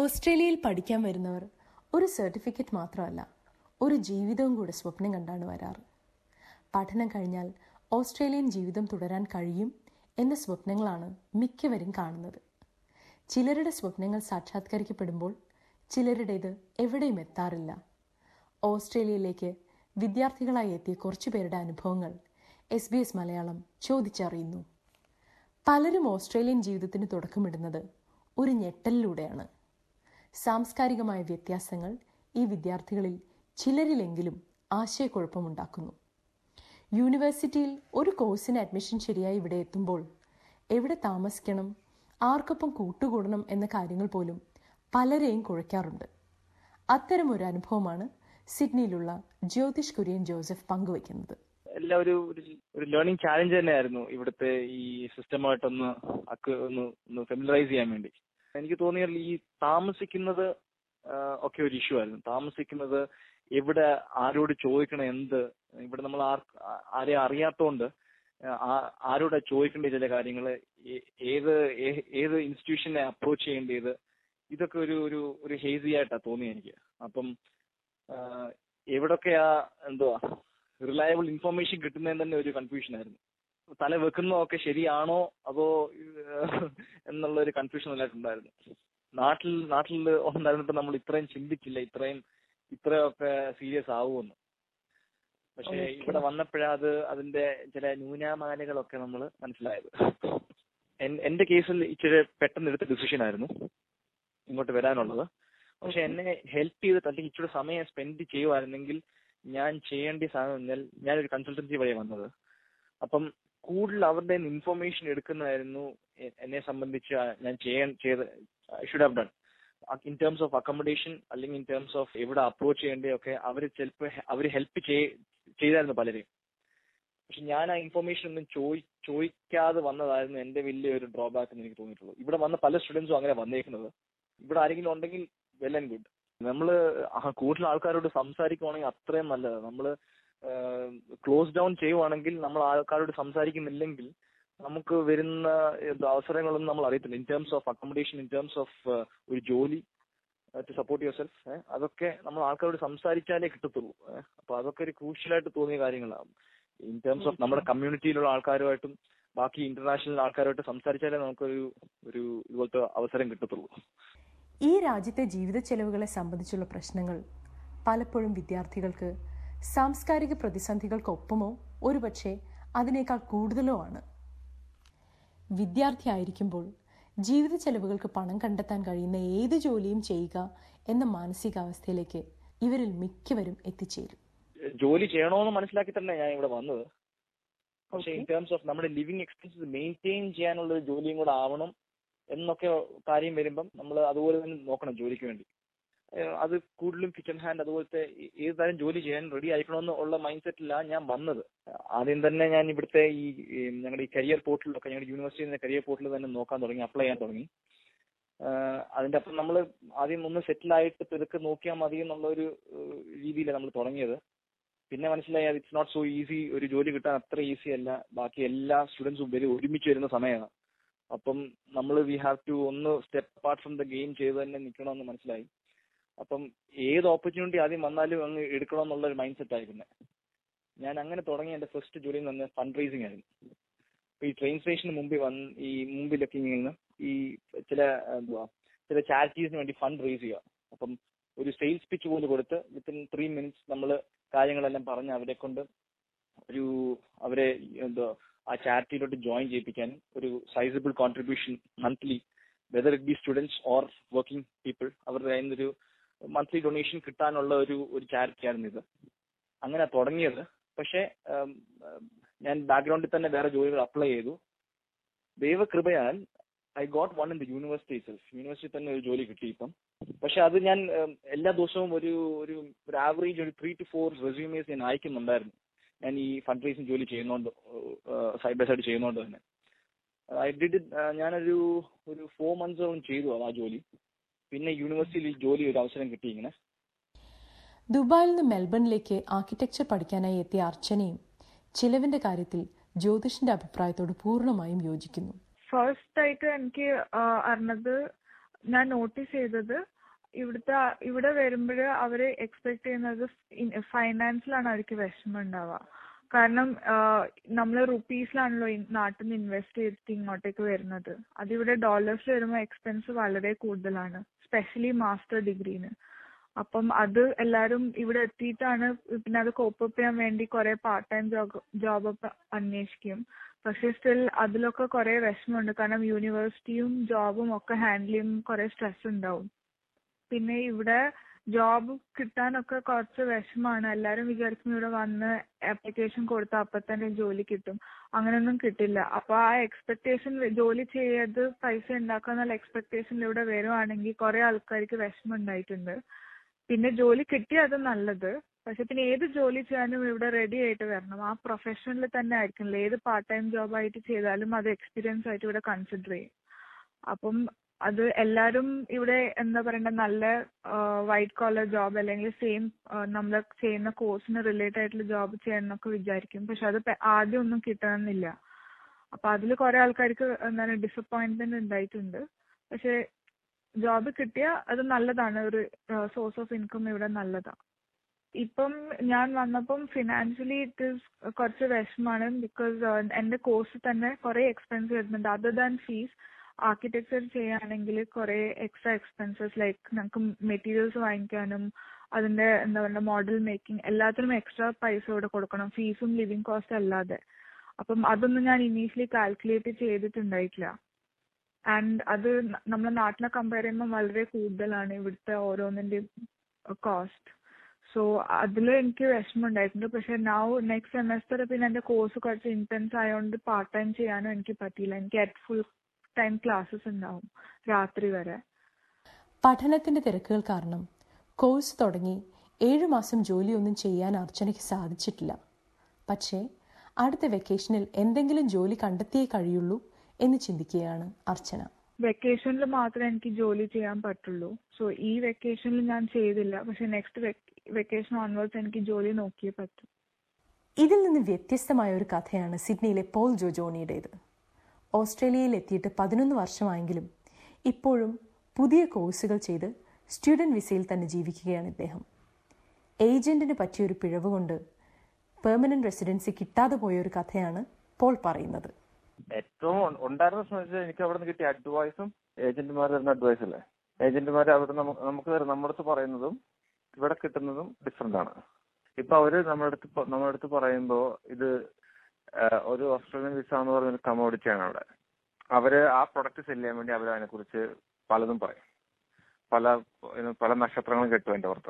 ഓസ്ട്രേലിയയിൽ പഠിക്കാൻ വരുന്നവർ ഒരു സർട്ടിഫിക്കറ്റ് മാത്രമല്ല ഒരു ജീവിതവും കൂടെ സ്വപ്നം കണ്ടാണ് വരാറ് പഠനം കഴിഞ്ഞാൽ ഓസ്ട്രേലിയൻ ജീവിതം തുടരാൻ കഴിയും എന്ന സ്വപ്നങ്ങളാണ് മിക്കവരും കാണുന്നത് ചിലരുടെ സ്വപ്നങ്ങൾ സാക്ഷാത്കരിക്കപ്പെടുമ്പോൾ ചിലരുടേത് എവിടെയും എത്താറില്ല ഓസ്ട്രേലിയയിലേക്ക് വിദ്യാർത്ഥികളായി എത്തിയ കുറച്ചു പേരുടെ അനുഭവങ്ങൾ എസ് ബി എസ് മലയാളം ചോദിച്ചറിയുന്നു പലരും ഓസ്ട്രേലിയൻ ജീവിതത്തിന് തുടക്കമിടുന്നത് ഒരു ഞെട്ടലിലൂടെയാണ് സാംസ്കാരികമായ വ്യത്യാസങ്ങൾ ഈ വിദ്യാർത്ഥികളിൽ ചിലരിലെങ്കിലും ആശയക്കുഴപ്പമുണ്ടാക്കുന്നു യൂണിവേഴ്സിറ്റിയിൽ ഒരു കോഴ്സിന് അഡ്മിഷൻ ശരിയായി ഇവിടെ എത്തുമ്പോൾ എവിടെ താമസിക്കണം ആർക്കൊപ്പം കൂട്ടുകൂടണം എന്ന കാര്യങ്ങൾ പോലും പലരെയും കുഴയ്ക്കാറുണ്ട് അത്തരം ഒരു അനുഭവമാണ് സിഡ്നിയിലുള്ള ജ്യോതിഷ് കുര്യൻ ജോസഫ് പങ്കുവയ്ക്കുന്നത് എല്ലാം ഒരു ഒരു ലേണിംഗ് ചാലഞ്ച് തന്നെയായിരുന്നു ഇവിടുത്തെ ഈ സിസ്റ്റമായിട്ടൊന്ന് അക്ക് ഒന്ന് ഒന്ന് ഫെമിലറൈസ് ചെയ്യാൻ വേണ്ടി എനിക്ക് തോന്നിയാൽ ഈ താമസിക്കുന്നത് ഒക്കെ ഒരു ഇഷ്യൂ ആയിരുന്നു താമസിക്കുന്നത് എവിടെ ആരോട് ചോദിക്കണം എന്ത് ഇവിടെ നമ്മൾ ആർ ആരെയും അറിയാത്തോണ്ട് ആരോടെ ചോദിക്കേണ്ട ചില കാര്യങ്ങൾ ഏത് ഏത് ഇൻസ്റ്റിറ്റ്യൂഷനെ അപ്രോച്ച് ചെയ്യേണ്ടത് ഇതൊക്കെ ഒരു ഒരു ഒരു ഹേസി ആയിട്ടാ തോന്നി എനിക്ക് അപ്പം എവിടൊക്കെയാ എന്തുവാ റിലയബിൾ ഇൻഫർമേഷൻ കിട്ടുന്നതിന് തന്നെ ഒരു കൺഫ്യൂഷൻ ആയിരുന്നു തല വെക്കുന്നതൊക്കെ ശരിയാണോ അതോ എന്നുള്ള ഒരു കൺഫ്യൂഷൻ നല്ലതായിട്ടുണ്ടായിരുന്നു നാട്ടിൽ നാട്ടിൽ ഉണ്ടായിരുന്നിട്ട് നമ്മൾ ഇത്രയും ചിന്തിച്ചില്ല ഇത്രയും ഇത്രയൊക്കെ സീരിയസ് ആവുമെന്ന് പക്ഷെ ഇവിടെ വന്നപ്പോഴാ അത് അതിന്റെ ചില ന്യൂനമാലകളൊക്കെ നമ്മൾ മനസ്സിലായത് എന്റെ കേസിൽ ഇച്ചിരി പെട്ടെന്ന് എടുത്ത ഡിസിഷൻ ആയിരുന്നു ഇങ്ങോട്ട് വരാനുള്ളത് പക്ഷെ എന്നെ ഹെൽപ്പ് ചെയ്തിട്ട് അല്ലെങ്കിൽ ഇച്ചിരി സമയം സ്പെൻഡ് ചെയ്യുമായിരുന്നെങ്കിൽ ഞാൻ ചെയ്യേണ്ട സാധനം എന്നാൽ ഞാനൊരു കൺസൾട്ടൻസി വഴി വന്നത് അപ്പം കൂടുതൽ അവരുടെ ഇൻഫർമേഷൻ എടുക്കുന്നതായിരുന്നു എന്നെ സംബന്ധിച്ച് ഞാൻ ചെയ്യാൻ ചെയ്ത് should have done in terms of accommodation അല്ലെങ്കിൽ ഇൻ ടേംസ് ഓഫ് എവിടെ അപ്രോച്ച് ചെയ്യേണ്ടതൊക്കെ അവർ ചിലപ്പോൾ അവർ ഹെൽപ്പ് ചെയ്തായിരുന്നു പലരെയും പക്ഷെ ഞാൻ ആ ഇൻഫർമേഷൻ ഒന്നും ചോദി ചോദിക്കാതെ വന്നതായിരുന്നു എന്റെ വലിയൊരു ഡ്രോബാക്ക് എന്ന് എനിക്ക് തോന്നിയിട്ടുള്ളൂ ഇവിടെ വന്ന പല സ്റ്റുഡൻസും അങ്ങനെ വന്നേക്കുന്നത് ഇവിടെ ആരെങ്കിലും ഉണ്ടെങ്കിൽ വെൽ ആൻഡ് ഗുഡ് നമ്മൾ കൂടുതൽ ആൾക്കാരോട് സംസാരിക്കുവാണെങ്കിൽ അത്രയും നല്ലത് നമ്മൾ ക്ലോസ് ഡൗൺ ചെയ്യുവാണെങ്കിൽ നമ്മൾ ആൾക്കാരോട് സംസാരിക്കുന്നില്ലെങ്കിൽ നമുക്ക് വരുന്ന അവസരങ്ങളൊന്നും നമ്മൾ അറിയത്തില്ല in terms of accommodation in terms of ഒരു ജോലി ടു സപ്പോർട്ട് യുവർ സെൽഫ് അതൊക്കെ നമ്മൾ ആൾക്കാരോട് സംസാരിച്ചാലേ കിട്ടത്തുള്ളൂ അപ്പൊ അതൊക്കെ ഒരു ക്രൂഷ്യലായിട്ട് തോന്നിയ കാര്യങ്ങളാണ് ഇൻ ടേംസ് ഓഫ് നമ്മുടെ കമ്മ്യൂണിറ്റിയിലുള്ള ആൾക്കാരുമായിട്ടും ബാക്കി ഇന്റർനാഷണൽ ആൾക്കാരുമായിട്ട് സംസാരിച്ചാലേ നമുക്കൊരു ഒരു ഇതുപോലത്തെ അവസരം കിട്ടത്തുള്ളൂ ഈ രാജ്യത്തെ ജീവിത ചെലവുകളെ സംബന്ധിച്ചുള്ള പ്രശ്നങ്ങൾ പലപ്പോഴും വിദ്യാർത്ഥികൾക്ക് സാംസ്കാരിക പ്രതിസന്ധികൾക്കൊപ്പമോ ഒരുപക്ഷെ അതിനേക്കാൾ കൂടുതലോ ആണ് വിദ്യാർത്ഥിയായിരിക്കുമ്പോൾ ജീവിത ചെലവുകൾക്ക് പണം കണ്ടെത്താൻ കഴിയുന്ന ഏത് ജോലിയും ചെയ്യുക എന്ന മാനസികാവസ്ഥയിലേക്ക് ഇവരിൽ മിക്കവരും എത്തിച്ചേരും ജോലി ചെയ്യണമെന്ന് മനസ്സിലാക്കി തന്നെ ഞാൻ ഇവിടെ വന്നത് പക്ഷെ ഇൻ ടേംസ് ഓഫ് നമ്മുടെ ലിവിങ് എക്സ്പെൻസസ് മെയിൻറ്റെയിൻ ചെയ്യാനുള്ള ഒരു ജോലിയും കൂടെ ആവണം എന്നൊക്കെ കാര്യം വരുമ്പം നമ്മൾ അതുപോലെ തന്നെ നോക്കണം ജോലിക്ക് വേണ്ടി അത് കൂടുതലും കിച്ചൺ ഹാൻഡ് അതുപോലത്തെ ഏത് തരം ജോലി ചെയ്യാൻ റെഡി ആയിക്കണമെന്ന് ഉള്ള മൈൻഡ് സെറ്റിലാണ് ഞാൻ വന്നത് ആദ്യം തന്നെ ഞാൻ ഇവിടുത്തെ ഈ ഞങ്ങളുടെ ഈ കരിയർ പോർട്ടലിലൊക്കെ ഞങ്ങളുടെ യൂണിവേഴ്സിറ്റിയുടെ കരിയർ പോർട്ടലിൽ തന്നെ നോക്കാൻ തുടങ്ങി അപ്ലൈ ചെയ്യാൻ തുടങ്ങി അതിന്റെ അപ്പം നമ്മൾ ആദ്യം ഒന്ന് സെറ്റിൽ ആയിട്ട് ഇതൊക്കെ നോക്കിയാൽ മതി എന്നുള്ള ഒരു രീതിയിലാണ് നമ്മൾ തുടങ്ങിയത് പിന്നെ മനസ്സിലായി അത് ഇറ്റ്സ് നോട്ട് സോ ഈസി ഒരു ജോലി കിട്ടാൻ അത്ര ഈസി അല്ല ബാക്കി എല്ലാ സ്റ്റുഡൻസും വരും ഒരുമിച്ച് വരുന്ന സമയമാണ് അപ്പം നമ്മൾ വി ഹാവ് ടു ഒന്ന് step apart from the game ചെയ്ത് തന്നെ നിൽക്കണമെന്ന് മനസ്സിലായി അപ്പം ഏത് ഓപ്പർച്യൂണിറ്റി ആദ്യം വന്നാലും അങ്ങ് എടുക്കണമെന്നുള്ള ഒരു മൈൻഡ് സെറ്റ് ആയി പിന്നെ ഞാൻ അങ്ങനെ തുടങ്ങിയ എന്റെ ഫസ്റ്റ് ജോലി എന്ന് പറഞ്ഞാൽ ഫണ്ട് റേസിംഗ് ആയിരുന്നു ഈ ട്രെയിൻ സ്റ്റേഷന് മുമ്പിൽ വന്ന് ഈ മുമ്പിലൊക്കെ ഇങ്ങനെ ഈ ചില എന്തുവാ ചില ചാരിറ്റീസിന് വേണ്ടി ഫണ്ട് റേസ് ചെയ്യുക അപ്പം ഒരു സെയിൽസ് പിച്ച് പോലെ കൊടുത്ത് വിത്തിൻ ത്രീ മിനിറ്റ്സ് നമ്മൾ കാര്യങ്ങളെല്ലാം പറഞ്ഞ് അവരെ കൊണ്ട് ഒരു അവരെ എന്തോ ആ ചാരിറ്റിയിലോട്ട് ജോയിൻ ചെയ്യിപ്പിക്കാനും ഒരു sizable contribution monthly whether it be students or working people അവരുടെ കയ്യിൽ നിന്നൊരു മന്ത്ലി ഡൊണേഷൻ കിട്ടാനുള്ള ഒരു ഒരു ചാരിറ്റി ആയിരുന്നു ഇത് അങ്ങനെ തുടങ്ങിയത് പക്ഷേ ഞാൻ ബാക്ക്ഗ്രൗണ്ടിൽ തന്നെ വേറെ ജോലികൾ അപ്ലൈ ചെയ്തു ദൈവകൃപയാൽ I got one in the university self university തന്നെ ഒരു ജോലി കിട്ടി ഇപ്പം പക്ഷെ അത് ഞാൻ എല്ലാ ദിവസവും ഒരു ഒരു ഒരു ആവറേജ് ഒരു ത്രീ ടു ഫോർ റെസ്യൂമേഴ്സ് ഞാൻ അയക്കുന്നുണ്ടായിരുന്നു ഞാൻ ഈ ഫണ്ട് റേസിംഗ് ജോലി ചെയ്യുന്നോണ്ട് സൈഡ് ബൈ സൈഡ് ചെയ്യുന്നോണ്ട് തന്നെ ഐ ഡിഡ് ഞാനൊരു ഒരു ഫോർ മന്ത്സോളം ചെയ്തു ആ ജോലി പിന്നെ യൂണിവേഴ്സിറ്റിയിൽ ജോലി ഒരു അവസരം കിട്ടി ഇങ്ങനെ ദുബായിൽ നിന്ന് മെൽബണിലേക്ക് ആർക്കിടെക്ചർ പഠിക്കാനായി എത്തിയ അർച്ചനയും ചിലവിന്റെ കാര്യത്തിൽ ജ്യോതിഷിന്റെ അഭിപ്രായത്തോട് പൂർണ്ണമായും യോജിക്കുന്നു ഫസ്റ്റ് ആയിട്ട് എനിക്ക് അറിഞ്ഞത് ഞാൻ നോട്ടീസ് ചെയ്തത് ഇവിടുത്തെ ഇവിടെ വരുമ്പോൾ അവര് എക്സ്പെക്ട് ചെയ്യുന്നത് ഫൈനാൻസിലാണ് അവർക്ക് വിഷമം ഉണ്ടാവുക കാരണം നമ്മൾ റുപ്പീസിലാണല്ലോ നാട്ടിൽ നിന്ന് ഇൻവെസ്റ്റ് ചെയ്തിട്ട് ഇങ്ങോട്ടേക്ക് വരുന്നത് അതിവിടെ ഡോളേഴ്സ് വരുമ്പോൾ എക്സ്പെൻസ് വളരെ കൂടുതലാണ് സ്പെഷ്യലി മാസ്റ്റർ ഡിഗ്രീന് അപ്പം അത് എല്ലാരും ഇവിടെ എത്തിയിട്ടാണ് പിന്നെ അത് കോപ്പ് ചെയ്യാൻ വേണ്ടി കുറെ പാർട്ട് ടൈം ജോബ് ജോബ് ഒക്കെ അന്വേഷിക്കും പക്ഷെ സ്റ്റിൽ അതിലൊക്കെ കുറെ വിഷമമുണ്ട് കാരണം യൂണിവേഴ്സിറ്റിയും ജോബും ഒക്കെ ഹാൻഡിൽ ചെയ്യുമ്പോൾ കുറെ സ്ട്രെസ് ഉണ്ടാവും പിന്നെ ഇവിടെ ജോബ് കിട്ടാനൊക്കെ കുറച്ച് വിഷമാണ് എല്ലാരും വിചാരിക്കും ഇവിടെ വന്ന് ആപ്ലിക്കേഷൻ കൊടുത്താൽ അപ്പൊ തന്നെ ജോലി കിട്ടും അങ്ങനെയൊന്നും കിട്ടില്ല അപ്പൊ ആ എക്സ്പെക്ടേഷൻ ജോലി ചെയ്ത് പൈസ ഉണ്ടാക്കുക എന്നുള്ള എക്സ്പെക്ടേഷനിൽ ഇവിടെ വരുവാണെങ്കിൽ കുറെ ആൾക്കാർക്ക് വിഷമം ഉണ്ടായിട്ടുണ്ട് പിന്നെ ജോലി കിട്ടിയ അത് നല്ലത് പക്ഷെ പിന്നെ ഏത് ജോലി ചെയ്യാനും ഇവിടെ റെഡി ആയിട്ട് വരണം ആ പ്രൊഫഷനിൽ തന്നെ ആയിരിക്കില്ല ഏത് പാർട്ട് ടൈം ജോബ് ആയിട്ട് ചെയ്താലും അത് എക്സ്പീരിയൻസ് ആയിട്ട് ഇവിടെ കൺസിഡർ ചെയ്യും അപ്പം അത് എല്ലാരും ഇവിടെ എന്താ പറയണ്ട നല്ല വൈറ്റ് കോളർ ജോബ് അല്ലെങ്കിൽ സെയിം നമ്മൾ ചെയ്യുന്ന കോഴ്സിന് റിലേറ്റഡ് ആയിട്ടുള്ള ജോബ് ചെയ്യണമെന്നൊക്കെ വിചാരിക്കും പക്ഷെ അത് ആദ്യം ഒന്നും കിട്ടണമെന്നില്ല അപ്പൊ അതിൽ കുറെ ആൾക്കാർക്ക് എന്താണ് ഡിസപ്പോയിന്റ്മെന്റ് ഉണ്ടായിട്ടുണ്ട് പക്ഷെ ജോബ് കിട്ടിയ അത് നല്ലതാണ് ഒരു സോഴ്സ് ഓഫ് ഇൻകം ഇവിടെ നല്ലതാണ് ഇപ്പം ഞാൻ വന്നപ്പം ഫിനാൻഷ്യലി ഇറ്റ് ഈസ് കുറച്ച് വിഷമാണ് ബിക്കോസ് എന്റെ കോഴ്സ് തന്നെ കുറെ എക്സ്പെൻസ് വരുന്നുണ്ട് അതർ ദാൻ ഫീസ് ആർക്കിടെക്ചർ ചെയ്യുകയാണെങ്കിൽ കുറെ എക്സ്ട്രാ എക്സ്പെൻസസ് ലൈക്ക് നമുക്ക് മെറ്റീരിയൽസ് വാങ്ങിക്കാനും അതിന്റെ എന്താ പറയുക മോഡൽ മേക്കിംഗ് എല്ലാത്തിനും എക്സ്ട്രാ പൈസ ഇവിടെ കൊടുക്കണം ഫീസും ലിവിങ് കോസ്റ്റ് അല്ലാതെ അപ്പം അതൊന്നും ഞാൻ ഇനീഷ്യലി കാൽക്കുലേറ്റ് ചെയ്തിട്ടുണ്ടായിട്ടില്ല ആൻഡ് അത് നമ്മുടെ നാട്ടിലെ കമ്പയർ ചെയ്യുമ്പോൾ വളരെ കൂടുതലാണ് ഇവിടുത്തെ ഓരോന്നിന്റെയും കോസ്റ്റ് സോ അതിൽ എനിക്ക് വിഷമം ഉണ്ടായിട്ടുണ്ട് പക്ഷെ നൗ നെക്സ്റ്റ് സെമസ്റ്റർ പിന്നെ എന്റെ കോഴ്സ് കുറച്ച് ഇന്റൻസ് ആയതുകൊണ്ട് പാർട്ട് ടൈം ചെയ്യാനും എനിക്ക് പറ്റിയില്ല എനിക്ക് അറ്റ് ഫുൾ ടൈം ക്ലാസ്സസ് ഉണ്ടാവും രാത്രി വരെ പഠനത്തിന്റെ തിരക്കുകൾ കാരണം കോഴ്സ് തുടങ്ങി ഏഴു മാസം ജോലിയൊന്നും ചെയ്യാൻ അർച്ചനയ്ക്ക് സാധിച്ചിട്ടില്ല പക്ഷേ അടുത്ത വെക്കേഷനിൽ എന്തെങ്കിലും ജോലി കണ്ടെത്തിയേ കഴിയുള്ളൂ എന്ന് ചിന്തിക്കുകയാണ് അർച്ചന വെക്കേഷനിൽ മാത്രമേ എനിക്ക് ജോലി ചെയ്യാൻ പറ്റുള്ളൂ സോ ഈ വെക്കേഷനിൽ ഞാൻ ചെയ്തില്ല പക്ഷെ നെക്സ്റ്റ് വെക്കേഷൻ ഓൺവേർഡ്സ് എനിക്ക് ജോലി നോക്കിയേ പറ്റും ഇതിൽ നിന്ന് വ്യത്യസ്തമായ ഒരു കഥയാണ് സിഡ്നിയിലെ പോൾ ജോജോണിയുടേത് ഓസ്ട്രേലിയയിൽ എത്തിയിട്ട് പതിനൊന്ന് വർഷമായെങ്കിലും ഇപ്പോഴും പുതിയ കോഴ്സുകൾ ചെയ്ത് സ്റ്റുഡൻറ് വിസയിൽ തന്നെ ജീവിക്കുകയാണ് ഇദ്ദേഹം ഏജന്റിന് പറ്റിയൊരു പിഴവ് കൊണ്ട് പെർമനന്റ് റെസിഡൻസി കിട്ടാതെ പോയ ഒരു കഥയാണ് പോൾ പറയുന്നത് ഏറ്റവും ഉണ്ടായിരുന്ന സംബന്ധിച്ച് എനിക്ക് അവിടെ നിന്ന് കിട്ടിയ അഡ്വൈസും ഏജന്റുമാർ തരുന്ന അഡ്വൈസ് അല്ലേ ഏജന്റുമാർ അവിടെ നമുക്ക് തരുന്ന നമ്മുടെ അടുത്ത് പറയുന്നതും ഇവിടെ കിട്ടുന്നതും ഡിഫറെന്റ് ആണ് ഇപ്പൊ അവര് നമ്മുടെ അടുത്ത് നമ്മുടെ അടുത്ത് പറയുമ്പോ ഇത് ഒരു ഓസ്ട്രേലിയൻ വിസ എന്ന് പറയുന്ന കമോഡിറ്റി ആണ് അവിടെ അവര് ആ പ്രൊഡക്റ്റ് സെല് ചെയ്യാൻ വേണ്ടി അവർ അതിനെ കുറിച്ച് പലതും പറയും പല പല നക്ഷത്രങ്ങളും കിട്ടും എന്റെ പുറത്ത്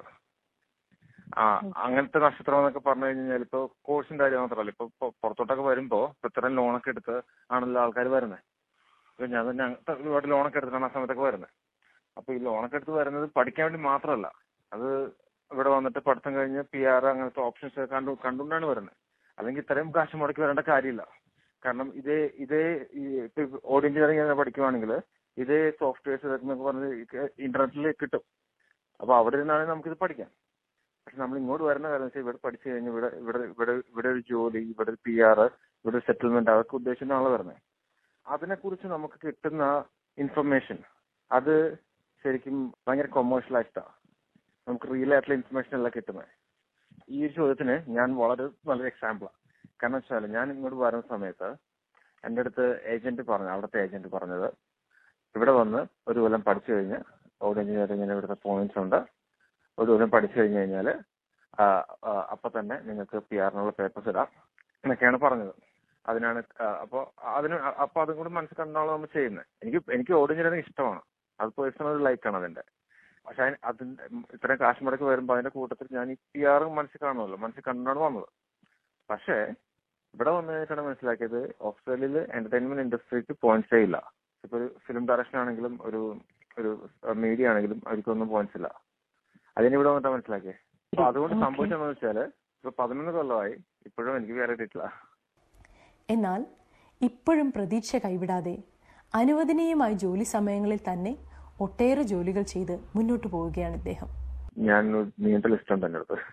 ആ അങ്ങനത്തെ നക്ഷത്രം എന്നൊക്കെ പറഞ്ഞു കഴിഞ്ഞാൽ ഇപ്പൊ കോഴ്സിന്റെ കാര്യം മാത്രമല്ല ഇപ്പൊ പുറത്തോട്ടൊക്കെ വരുമ്പോ ഇപ്പൊ ഇത്രയും ലോണൊക്കെ എടുത്ത് ആണല്ലോ ആൾക്കാർ വരുന്നത് ഇപ്പൊ ഞാൻ തന്നെ ഒരുപാട് ലോണൊക്കെ എടുത്തിട്ടാണ് ആ സമയത്തൊക്കെ വരുന്നത് അപ്പൊ ഈ ലോണൊക്കെ എടുത്ത് വരുന്നത് പഠിക്കാൻ വേണ്ടി മാത്രമല്ല അത് ഇവിടെ വന്നിട്ട് പഠിത്തം കഴിഞ്ഞ് പി ആർ അങ്ങനത്തെ ഓപ്ഷൻസ് കണ്ടു കണ്ടുകൊണ്ടാണ് വരുന്നത് അല്ലെങ്കിൽ ഇത്രയും കാശ് മുടക്കി വരേണ്ട കാര്യമില്ല കാരണം ഇതേ ഇതേ ഓഡിയോ എഞ്ചിനീയറിംഗ് പഠിക്കുവാണെങ്കിൽ ഇതേ സോഫ്റ്റ്വെയർസ് എന്നൊക്കെ പറഞ്ഞ് ഇന്റർനെറ്റിൽ കിട്ടും അപ്പൊ അവിടെ ഇരുന്നാണെങ്കിൽ നമുക്കിത് പഠിക്കാം പക്ഷെ നമ്മൾ ഇങ്ങോട്ട് വരുന്ന കാര്യം വെച്ചാൽ ഇവിടെ പഠിച്ചു കഴിഞ്ഞ് ഇവിടെ ഇവിടെ ഇവിടെ ഇവിടെ ഒരു ജോലി ഇവിടെ ഒരു പി ആർ ഇവിടെ സെറ്റിൽമെന്റ് അതൊക്കെ ഉദ്ദേശിച്ചാണല്ലോ വരുന്നത് അതിനെക്കുറിച്ച് നമുക്ക് കിട്ടുന്ന ഇൻഫർമേഷൻ അത് ശരിക്കും ഭയങ്കര കൊമേഴ്ഷ്യലൈസ്ഡാണ് നമുക്ക് റിയൽ ആയിട്ടുള്ള ഇൻഫർമേഷൻ അല്ല കിട്ടുന്നത് ഈ ഒരു ചോദ്യത്തിന് ഞാൻ വളരെ നല്ലൊരു എക്സാമ്പിളാണ് കാരണം വെച്ചാൽ ഞാൻ ഇങ്ങോട്ട് വരുന്ന സമയത്ത് എൻ്റെ അടുത്ത് ഏജന്റ് പറഞ്ഞു അവിടുത്തെ ഏജന്റ് പറഞ്ഞത് ഇവിടെ വന്ന് ഒരു കൊല്ലം പഠിച്ചു കഴിഞ്ഞ് ഓഡ് എഞ്ചിനീയറിംഗിന് ഇവിടുത്തെ പോയിന്റ്സ് ഉണ്ട് ഒരു കൊല്ലം പഠിച്ചു കഴിഞ്ഞു കഴിഞ്ഞാൽ അപ്പൊ തന്നെ നിങ്ങൾക്ക് പി ആറിനുള്ള പേപ്പേഴ്സ് ഇടാം എന്നൊക്കെയാണ് പറഞ്ഞത് അതിനാണ് അപ്പോൾ അതിന് അപ്പൊ അതും കൂടി മനസ്സിൽ കണ്ടാണ് നമ്മൾ ചെയ്യുന്നത് എനിക്ക് എനിക്ക് ഓഡ് എഞ്ചിനീയറിംഗ് ഇഷ്ടമാണ് അത് പേഴ്സണൽ ലൈക്കാണ് അതിന്റെ പക്ഷെ അതിന്റെ ഇത്രയും കാശ് മുടക്കി വരുമ്പോൾ അതിന്റെ കൂട്ടത്തിൽ ഞാൻ ഈ പി ആറും മനസ്സിൽ കാണുമല്ലോ മനസ്സിൽ കണ്ടാണ് വന്നത് പക്ഷേ ഇവിടെ വന്നു കഴിഞ്ഞിട്ടാണ് മനസ്സിലാക്കിയത് ഓസ്ട്രേലിയയിൽ എന്റർടൈൻമെന്റ് ഇൻഡസ്ട്രിക്ക് പോയിന്റ്സേ ഇല്ല ഇപ്പൊ ഒരു ഫിലിം ഡയറക്ഷൻ ആണെങ്കിലും ഒരു ഒരു മീഡിയ ആണെങ്കിലും അവർക്കൊന്നും പോയിന്റ്സ് ഇല്ല അതിന് ഇവിടെ വന്നിട്ടാണ് മനസ്സിലാക്കിയത് അപ്പൊ അതുകൊണ്ട് സംഭവിച്ചതെന്ന് വെച്ചാല് ഇപ്പൊ പതിനൊന്ന് കൊല്ലമായി ഇപ്പോഴും എനിക്ക് വേറെ കിട്ടിയിട്ടില്ല എന്നാൽ ഇപ്പോഴും പ്രതീക്ഷ കൈവിടാതെ അനുവദനീയമായ ജോലി സമയങ്ങളിൽ തന്നെ ഒട്ടേറെ ജോലികൾ ചെയ്ത് മുന്നോട്ട് പോവുകയാണ് ഇദ്ദേഹം ഞാൻ നീണ്ട ലിസ്റ്റ് ഉണ്ട് എൻ്റെ അടുത്ത്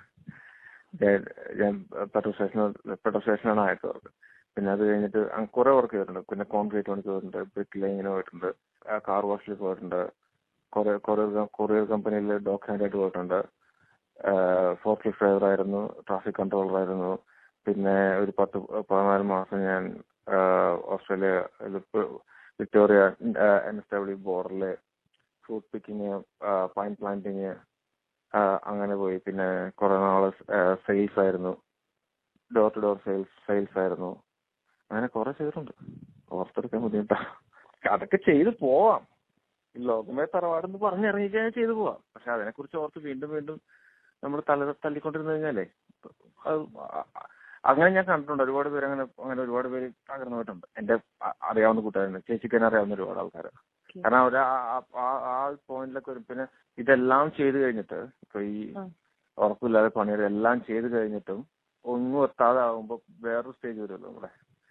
ഞാൻ പെട്രോൾ സ്റ്റേഷനിൽ പെട്രോൾ സ്റ്റേഷനാണ് ആയിട്ട് വർക്ക് പിന്നെ അത് കഴിഞ്ഞിട്ട് കുറെ വർക്ക് ചെയ്തിട്ടുണ്ട് പിന്നെ കോൺക്രീറ്റ് പണിക്ക് പോയിട്ടുണ്ട് ബ്രിക്ക് ലൈനിന് പോയിട്ടുണ്ട് കാർ വാഷിൽ പോയിട്ടുണ്ട് കൊറിയർ കൊറിയർ കൊറിയർ കമ്പനിയിൽ ഡോഗ് ആയിട്ട് പോയിട്ടുണ്ട് ഫോർത്ത് ഡ്രൈവർ ആയിരുന്നു ട്രാഫിക് കൺട്രോളർ ആയിരുന്നു പിന്നെ ഒരു പത്ത് പതിനാല് മാസം ഞാൻ Australia Victoria N S W ബോർഡറിൽ ഫ്രൂട്ട് പിക്കിങ് പൈൻ പ്ലാന്റിങ് അങ്ങനെ പോയി പിന്നെ കുറെ നാള് സെയിൽസ് ആയിരുന്നു door to door sales sales ആയിരുന്നു അങ്ങനെ കുറെ ചെയ്തിട്ടുണ്ട് ഓർത്തെടുക്കാൻ ബുദ്ധിമുട്ടാ അതൊക്കെ ചെയ്ത് പോവാം ഈ ലോകമേ തറവാടെന്ന് പറഞ്ഞിറങ്ങിക്കഴിഞ്ഞാൽ ചെയ്തു പോവാം പക്ഷെ അതിനെക്കുറിച്ച് ഓർത്ത് വീണ്ടും വീണ്ടും നമ്മൾ തല തല്ലിക്കൊണ്ടിരുന്നു കഴിഞ്ഞാലേ അത് അങ്ങനെ ഞാൻ കണ്ടിട്ടുണ്ട് ഒരുപാട് പേര് അങ്ങനെ അങ്ങനെ ഒരുപാട് പേര് തകർന്നു പോയിട്ടുണ്ട് എന്റെ അറിയാവുന്ന കൂട്ടുകാരുണ്ട് ചേച്ചിക്ക് തന്നെ അറിയാവുന്ന ഒരുപാട് ആൾക്കാർ കാരണം അവർ ആ പോയിന്റിലൊക്കെ വരും പിന്നെ ഇതെല്ലാം ചെയ്തു കഴിഞ്ഞിട്ട് ഇപ്പൊ ഈ ഉറപ്പില്ലാതെ പണിയുടെ എല്ലാം ചെയ്തു കഴിഞ്ഞിട്ടും ഒന്നും എത്താതെ ആകുമ്പോ വേറൊരു സ്റ്റേജ് വരുമല്ലോ നമ്മുടെ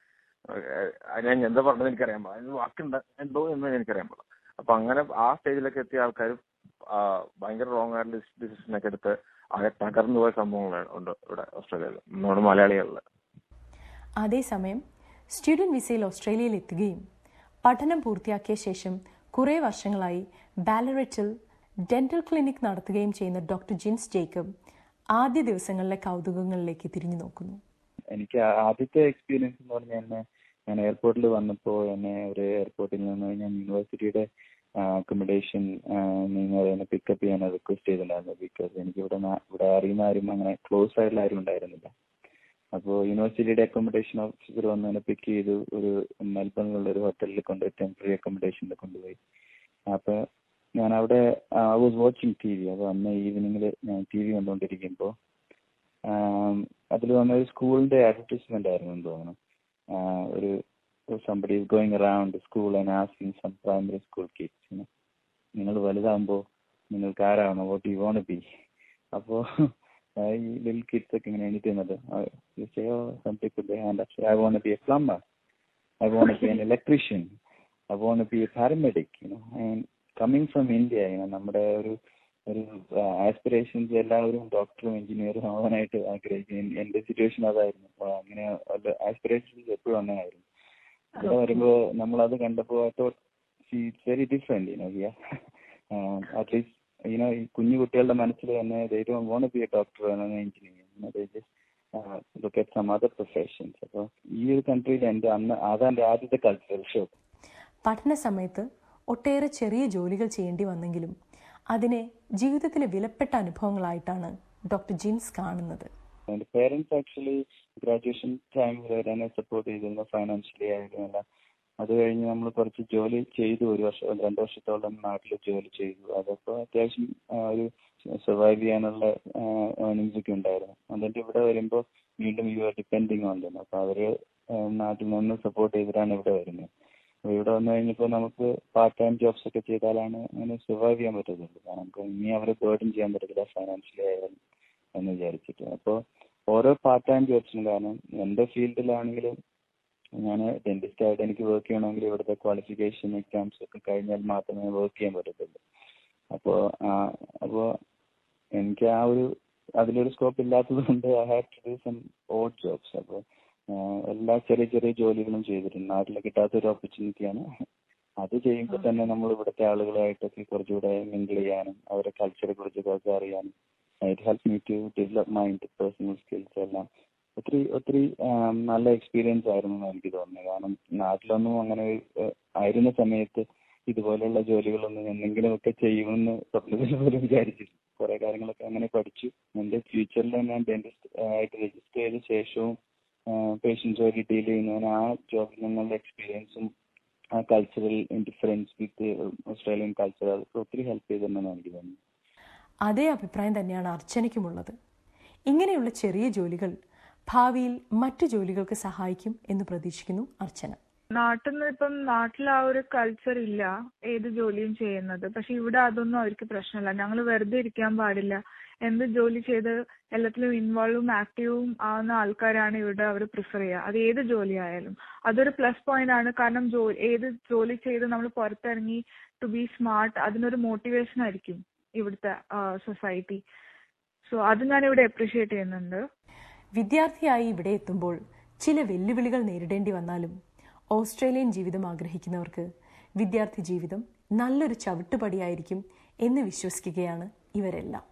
ഞാൻ എന്താ പറഞ്ഞത് എനിക്കറിയാൻ പാടില്ല അതിന് വാക്കുണ്ട് എന്തോ എന്ന് എനിക്കറിയാൻ പാടില്ല അപ്പൊ അങ്ങനെ ആ സ്റ്റേജിലൊക്കെ എത്തിയ ആൾക്കാർ ഭയങ്കര റോങ് ആയിട്ടുള്ള ഡിസിഷൻ ഒക്കെ എടുത്ത് ആകെ തകർന്നു പോയ സംഭവങ്ങൾ ഉണ്ട് ഇവിടെ ഓസ്ട്രേലിയയിൽ നമ്മുടെ മലയാളികളിൽ അതേസമയം സ്റ്റുഡന്റ് വിസയിൽ ഓസ്ട്രേലിയയിൽ എത്തുകയും പഠനം പൂർത്തിയാക്കിയ ശേഷം കുറേ വർഷങ്ങളായി ബാലററ്റിൽ ഡെന്റൽ ക്ലിനിക് നടത്തുകയും ചെയ്യുന്ന ഡോക്ടർ ജിൻസ് ജേക്കബ് ആദ്യ ദിവസങ്ങളിലെ കൗതുകങ്ങളിലേക്ക് തിരിഞ്ഞു നോക്കുന്നു എനിക്ക് ആദ്യത്തെ എക്സ്പീരിയൻസ് എന്ന് പറഞ്ഞാൽ എന്നെ ഞാൻ എയർപോർട്ടിൽ വന്നപ്പോൾ എന്നെ ഒരു എയർപോർട്ടിൽ നിന്ന് ഞാൻ യൂണിവേഴ്സിറ്റിയുടെ അക്കോമഡേഷൻ നിങ്ങൾ എന്നെ പിക്കപ്പ് ചെയ്യാൻ റിക്വസ്റ്റ് ചെയ്തിട്ടുണ്ടായിരുന്നു ബിക്കോസ് എനിക്ക് ഇവിടെ ഇവിടെ അറിയുന്ന ആരും അങ്ങനെ ക്ലോസ് ആയിട്ടുള്ള ആരും ഉണ്ടായിരുന്നില്ല അപ്പോൾ യൂണിവേഴ്സിറ്റിയുടെ അക്കോമഡേഷൻ ഓഫീസർ വന്ന് എന്നെ പിക്ക് ചെയ്തു ഒരു മെൽബണിലുള്ള ഒരു ഹോട്ടലിൽ കൊണ്ടുപോയി ടെമ്പററി അക്കോമഡേഷനിൽ കൊണ്ടുപോയി അപ്പോൾ ഞാൻ അവിടെ I was watching T V അപ്പോൾ അന്ന് ഈവനിങ്ങിൽ ഞാൻ ടി വി കണ്ടുകൊണ്ടിരിക്കുമ്പോൾ അതിൽ വന്ന ഒരു സ്കൂളിന്റെ അഡ്വർടൈസ്മെന്റ് ആയിരുന്നു എന്ന് തോന്നുന്നു ഒരു somebody is going around school and asking some primary school kids നിങ്ങൾ വലുതാകുമ്പോൾ നിങ്ങൾക്ക് ആരാണോ വോട്ട് യു വോണ്ട് ബി അപ്പോൾ ഈ ലിൽ കിഡ്സ് ഒക്കെ ഇങ്ങനെ എണീറ്റ് നിന്നത് some people hand I want be a plumber I want be an electrician I want be a paramedic you know and coming from India നമ്മുടെ ഒരു ഒരു ആസ്പിറേഷൻസ് എല്ലാവരും ഡോക്ടറും എഞ്ചിനീയറും ആവാനായിട്ട് ആഗ്രഹിക്കും എന്റെ സിറ്റുവേഷൻ അതായിരുന്നു അങ്ങനെ ആസ്പിറേഷൻസ് എപ്പോഴും അങ്ങനെയായിരുന്നു ഇവിടെ വരുമ്പോ നമ്മൾ അത് കണ്ടപ്പോ it's very different you know here at least you know ഈ കുഞ്ഞു കുട്ടികളുടെ മനസ്സിൽ തന്നെ they don't want be a doctor engineer they just look at some other professions അപ്പോൾ ഈ ഒരു കൺട്രിയിൽ എന്റെ അന്ന് അതെന്റെ ആദ്യത്തെ കൾച്ചറൽ ഷോക്ക് പഠന സമയത്ത് ഒട്ടേറെ ചെറിയ ജോലികൾ ചെയ്യേണ്ടി വന്നെങ്കിലും അതിനെ ജീവിതത്തിലെ വിലപ്പെട്ട അനുഭവങ്ങളായിട്ടാണ് ഡോക്ടർ ജിൻസ് കാണുന്നത് എന്റെ പേരൻസ് ആക്ച്വലി ഗ്രാജുവേഷൻ ടൈമിൽ വരെ എന്നെ സപ്പോർട്ട് ചെയ്തിരുന്നു ഫൈനാൻഷ്യലി ആയാലും എല്ലാം അത് കഴിഞ്ഞ് നമ്മൾ കുറച്ച് ജോലി ചെയ്തു ഒരു വർഷം രണ്ട് വർഷത്തോളം നാട്ടിൽ ജോലി ചെയ്തു അതപ്പോൾ അത്യാവശ്യം ഒരു സർവൈവ് ചെയ്യാനുള്ള ഏർണിങ്സ് ഒക്കെ ഉണ്ടായിരുന്നു എന്നിട്ട് ഇവിടെ വരുമ്പോൾ വീണ്ടും you are depending on them അപ്പൊ അവര് നാട്ടിൽ നിന്ന് സപ്പോർട്ട് ചെയ്തിട്ടാണ് ഇവിടെ വരുന്നത് അപ്പൊ ഇവിടെ വന്നു കഴിഞ്ഞപ്പോൾ നമുക്ക് പാർട്ട് ടൈം ജോബ്സ് ഒക്കെ ചെയ്താലാണ് അങ്ങനെ സർവൈവ് ചെയ്യാൻ പറ്റത്തുള്ളൂ കാരണം നമുക്ക് ഇനി അവരെ ബേർഡൻ ചെയ്യാൻ പറ്റത്തില്ല ഫൈനാൻഷ്യലി ആയാലും എന്ന് വിചാരിച്ചിട്ട് അപ്പോൾ ഓരോ പാർട്ട് ടൈം ജോബ്സിനും കാരണം എന്റെ ഫീൽഡിലാണെങ്കിലും ഞാൻ ഡെന്റിസ്റ്റ് ആയിട്ട് എനിക്ക് വർക്ക് ചെയ്യണമെങ്കിൽ ഇവിടുത്തെ ക്വാളിഫിക്കേഷൻ എക്സാംസ് ഒക്കെ കഴിഞ്ഞാൽ മാത്രമേ വർക്ക് ചെയ്യാൻ പറ്റത്തുള്ളൂ അപ്പോൾ അപ്പോൾ എനിക്ക് ആ ഒരു അതിലൊരു സ്കോപ്പ് ഇല്ലാത്തത് കൊണ്ട് I have to do some odd jobs അപ്പോൾ എല്ലാ ചെറിയ ചെറിയ ജോലികളും ചെയ്തിട്ടുണ്ട് നാട്ടിൽ കിട്ടാത്തൊരു ഓപ്പർച്യൂണിറ്റിയാണ് അത് ചെയ്യുമ്പോൾ തന്നെ നമ്മൾ ഇവിടുത്തെ ആളുകളായിട്ടൊക്കെ കുറച്ചുകൂടെ മിങ്കിൾ ചെയ്യാനും അവരുടെ കൾച്ചറെ കുറിച്ചൊക്കെ അറിയാനും it help me to develop my personal skills എല്ലാം ഒത്തിരി ഒത്തിരി നല്ല എക്സ്പീരിയൻസ് ആയിരുന്നു എന്ന് എനിക്ക് തോന്നുന്നത് കാരണം നാട്ടിലൊന്നും അങ്ങനെ ആയിരുന്ന സമയത്ത് ഇതുപോലെയുള്ള ജോലികളൊന്നും എന്തെങ്കിലുമൊക്കെ ചെയ്യുമെന്ന് സ്വപ്നത്തിൽ പോലും വിചാരിച്ചില്ല കുറെ കാര്യങ്ങളൊക്കെ അങ്ങനെ പഠിച്ചു എന്റെ ഫ്യൂച്ചറിൽ ഞാൻ ഡെന്റിസ്റ്റ് ആയിട്ട് രജിസ്റ്റർ ചെയ്ത ശേഷവും പേഷ്യൻസുമായിട്ട് ഡീൽ ചെയ്യുന്നതിന് ആ ജോബിൽ നിന്നുള്ള എക്സ്പീരിയൻസും ആ cultural difference with Australian culture അതൊക്കെ ഒത്തിരി ഹെൽപ്പ് ചെയ്തിട്ടുണ്ടെന്ന് എനിക്ക് തോന്നുന്നു അതേ അഭിപ്രായം തന്നെയാണ് അർച്ചനയ്ക്കുമുള്ളത് ഇങ്ങനെയുള്ള ചെറിയ ജോലികൾ ഭാവിയിൽ മറ്റു ജോലികൾക്ക് സഹായിക്കും എന്ന് പ്രതീക്ഷിക്കുന്നു അർച്ചന നാട്ടിൽ നിന്ന് ഇപ്പം നാട്ടിൽ ആ ഒരു കൾച്ചർ ഇല്ല ഏത് ജോലിയും ചെയ്യുന്നത് പക്ഷെ ഇവിടെ അതൊന്നും അവർക്ക് പ്രശ്നമില്ല ഞങ്ങൾ വെറുതെ ഇരിക്കാൻ പാടില്ല എന്ത് ജോലി ചെയ്ത് എല്ലാത്തിലും ഇൻവോൾവും ആക്റ്റീവും ആവുന്ന ആൾക്കാരാണ് ഇവിടെ അവർ പ്രിഫർ ചെയ്യുക അത് ഏത് ജോലി ആയാലും അതൊരു പ്ലസ് പോയിന്റ് ആണ് കാരണം ജോലി ഏത് ജോലി ചെയ്ത് നമ്മൾ പുറത്തിറങ്ങി ടു ബി സ്മാർട്ട് അതിനൊരു മോട്ടിവേഷൻ ആയിരിക്കും ഇവിടുത്തെ സൊസൈറ്റി സോ അത് ഞാൻ ഇവിടെ അപ്രീഷിയേറ്റ് ചെയ്യുന്നുണ്ട് വിദ്യാർത്ഥിയായി ഇവിടെ എത്തുമ്പോൾ ചില വെല്ലുവിളികൾ നേരിടേണ്ടി വന്നാലും ഓസ്ട്രേലിയൻ ജീവിതം ആഗ്രഹിക്കുന്നവർക്ക് വിദ്യാർത്ഥി ജീവിതം നല്ലൊരു ചവിട്ടുപടിയായിരിക്കും എന്ന് വിശ്വസിക്കുകയാണ് ഇവരെല്ലാം